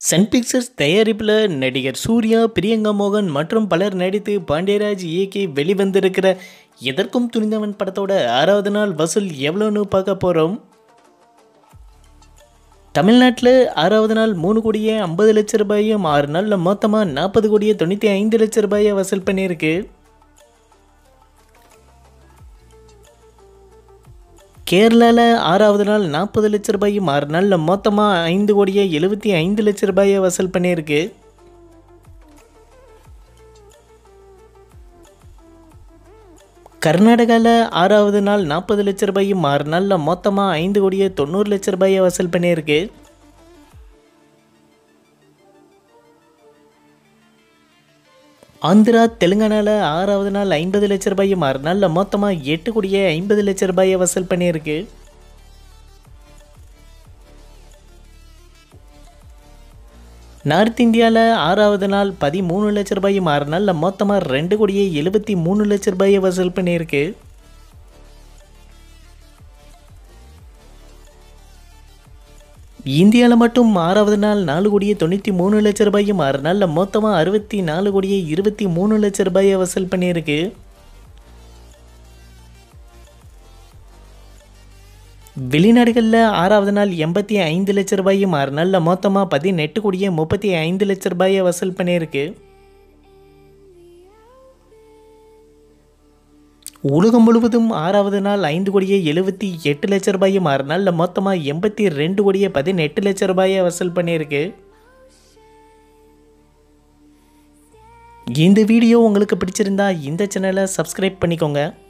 Sun pictures தயாரிப்பில் நடிகர் சூர்யா பிரியங்கா மோகன் மற்றும் பலர் நடித்து பாண்டியராஜ் இயக்கி வெளிவந்திருக்கிற எதற்கும் துணிந்தவன் படத்தோட ஆறாவது நாள் வசூல் எவ்வளோன்னு பார்க்க போகிறோம் தமிழ்நாட்டில் ஆறாவது நாள் மூணு கோடியே ஐம்பது லட்ச ரூபாயும் ஆறு நாளில் மொத்தமாக நாற்பது கோடியே தொண்ணூற்றி ஐந்து லட்ச ரூபாயை வசூல் பண்ணியிருக்கு கேரளாவில் ஆறாவது நாள் நாற்பது லட்ச ரூபாயும் ஆறு நாளில் மொத்தமாக ஐந்து கோடியே எழுபத்தி ஐந்து லட்ச ரூபாயை வசூல் பண்ணியிருக்கு கர்நாடகாவில் ஆறாவது நாள் நாற்பது லட்ச ரூபாயும் ஆறு நாளில் மொத்தமாக ஐந்து கோடியே தொண்ணூறு லட்ச ரூபாயை வசூல் பண்ணியிருக்கு ஆந்திரா தெலுங்கானாவில் ஆறாவது நாள் ஐம்பது லட்ச ரூபாயும் ஆறு நாளில் மொத்தமாக எட்டு கோடியே ஐம்பது லட்ச ரூபாயை வசூல் பண்ணியிருக்கு நார்த் இந்தியாவில் ஆறாவது நாள் பதிமூணு லட்ச ரூபாயும் ஆறு நாளில் மொத்தமாக ரெண்டு கோடியே எழுபத்தி மூணு லட்ச ரூபாயை வசூல் பண்ணியிருக்கு இந்தியாவில் மட்டும் ஆறாவது நாள் நாலு கோடியே தொண்ணூற்றி மூணு லட்ச ரூபாயும் ஆறு நாளில் மொத்தமாக அறுபத்தி நாலு கோடியே இருபத்தி மூணு லட்ச ரூபாயை வசூல் பண்ணியிருக்கு வெளிநாடுகளில் ஆறாவது நாள் எண்பத்தி ஐந்து லட்ச ரூபாயும் ஆறு நாளில் மொத்தமாக பதினெட்டு கோடியே முப்பத்தி ஐந்து லட்ச ரூபாயை வசூல் பண்ணியிருக்கு உலகம் முழுவதும் ஆறாவது நாள் ஐந்து கோடியே எழுபத்தி எட்டு லட்ச ரூபாயும் ஆறு நாளில் மொத்தமாக எண்பத்தி ரெண்டு கோடியே பதினெட்டு லட்ச ரூபாயை வசூல் பண்ணியிருக்கு இந்த வீடியோ உங்களுக்கு பிடிச்சிருந்தா இந்த சேனலை சப்ஸ்கிரைப் பண்ணிக்கோங்க